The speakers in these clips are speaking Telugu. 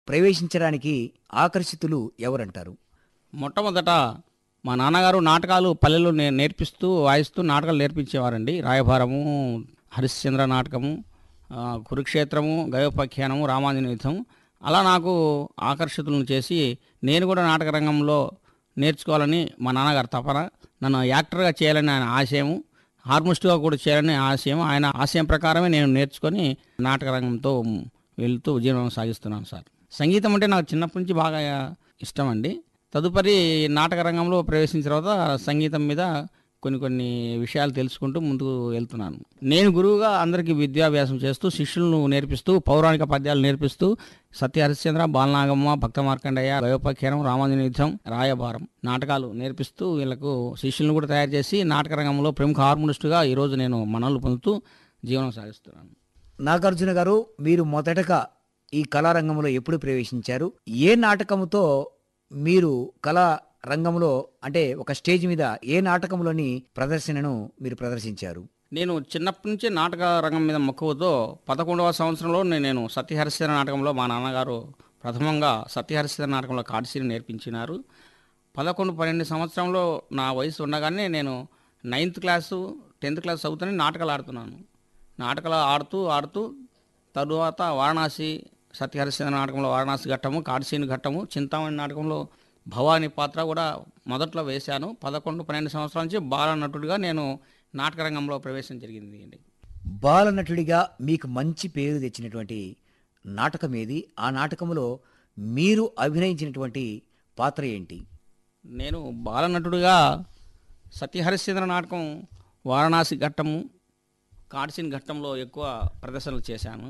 ప్రవేశించడానికి ఆకర్షితులు ఎవరంటారు మొట్టమొదట మా నాన్నగారు నాటకాలు పల్లెల్లో నే నేర్పిస్తూ వాయిస్తూ నాటకాలు నేర్పించేవారండి రాయభారము హరిశ్చంద్ర నాటకము ఆ, కురుక్షేత్రము గయోపాఖ్యానము రామాంజన యుద్ధం అలా నాకు ఆకర్షితులను చేసి నేను కూడా నాటక రంగంలో నేర్చుకోవాలని మా నాన్నగారు తపన నన్ను యాక్టర్గా చేయాలని ఆయన ఆశయము హార్మోస్ట్గా కూడా చేయాలని ఆశయం ఆయన ఆశయం ప్రకారమే నేను నేర్చుకొని నాటక రంగంతో వెళ్తూ జీవనం సాగిస్తున్నాను సార్ సంగీతం అంటే నాకు చిన్నప్పటి నుంచి బాగా ఇష్టం అండి తదుపరి నాటక రంగంలో ప్రవేశించిన తర్వాత సంగీతం మీద కొన్ని కొన్ని విషయాలు తెలుసుకుంటూ ముందుకు వెళ్తున్నాను నేను గురువుగా అందరికీ విద్యాభ్యాసం చేస్తూ శిష్యులను నేర్పిస్తూ పౌరాణిక పద్యాలు నేర్పిస్తూ సత్య హరిశ్చంద్ర బాలనాగమ్మ భక్త మార్కండయ్య గయోపాఖ్యానం రామాంజన యుద్ధం రాయభారం నాటకాలు నేర్పిస్తూ వీళ్ళకు శిష్యులను కూడా తయారు చేసి నాటక రంగంలో ప్రముఖ హార్మోనిస్టుగా ఈరోజు నేను మనలు పొందుతూ జీవనం సాగిస్తున్నాను నాగార్జున గారు మీరు మొదటగా ఈ కళారంగంలో ఎప్పుడు ప్రవేశించారు ఏ నాటకముతో మీరు కళా రంగంలో అంటే ఒక స్టేజ్ మీద ఏ నాటకంలోని ప్రదర్శనను మీరు ప్రదర్శించారు నేను చిన్నప్పటి నుంచి నాటక రంగం మీద మక్కువతో పదకొండవ సంవత్సరంలో నే- నేను సత్యహరిశ్చంద్ర నాటకంలో మా నాన్నగారు ప్రథమంగా సత్యహరిశ్చంద్ర నాటకంలో కాడ్సీని నేర్పించినారు పదకొండు పన్నెండు సంవత్సరంలో నా వయసు ఉండగానే నేను నైన్త్ క్లాసు టెన్త్ క్లాస్ చదువుతూనే నాటకాలు ఆడుతున్నాను నాటకాలు ఆడుతూ ఆడుతూ తరువాత వారణాసి సత్యహరిశ్చంద్ర నాటకంలో వారణాసి ఘట్టము కాడ్సీని ఘట్టము చింతామణి నాటకంలో భవాని పాత్ర కూడా మొదట్లో వేశాను పదకొండు పన్నెండు సంవత్సరాల నుంచి బాల నటుడిగా నేను నాటక రంగంలో ప్రవేశం జరిగింది అండి బాలనటుడిగా మీకు మంచి పేరు తెచ్చినటువంటి నాటకం ఏది ఆ నాటకంలో మీరు అభినయించినటువంటి పాత్ర ఏంటి నేను బాలనటుడిగా సత్యహరిశ్చంద్ర నాటకం వారణాసి ఘట్టము కాడ్సిన్ ఘట్టంలో ఎక్కువ ప్రదర్శనలు చేశాను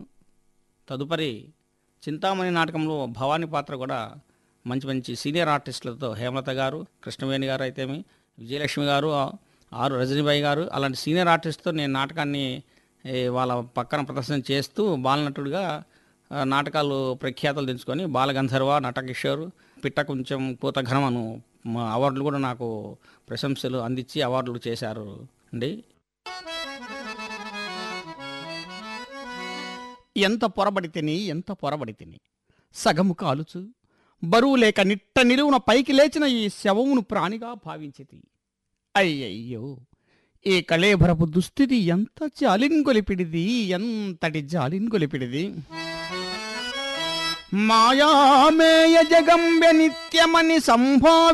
తదుపరి చింతామణి నాటకంలో భవానీ పాత్ర కూడా మంచి మంచి సీనియర్ ఆర్టిస్టులతో హేమలత గారు కృష్ణవేణి గారు అయితేమి విజయలక్ష్మి గారు ఆరు రజనీబాయి గారు అలాంటి సీనియర్ ఆర్టిస్ట్తో నేను నాటకాన్ని ఏ, వాళ్ళ పక్కన ప్రదర్శన చేస్తూ బాలనటుడిగా ఆ, నాటకాలు ప్రఖ్యాతలు తెచ్చుకొని బాలగంధర్వ నటకిషోర్ పిట్ట కొంచెం పూతఘనం అను మా అవార్డులు కూడా నాకు ప్రశంసలు అందించి అవార్డులు చేశారు అండి ఎంత పొరబడి తిని ఎంత పొరబడి తిని సగము కాలుచు బరువు లేక నిట్ట నిలువున పైకి లేచిన ఈ శవమును ప్రాణిగా భావించితి అయ్యయ్యో ఈ కళేభరపు దుస్థితి ఎంత జాలిన్గొలిపిడిది ఎంతటి జాలిన్గొలిపిడిది మాయామేయ జగంబె నిత్యమని సంభావి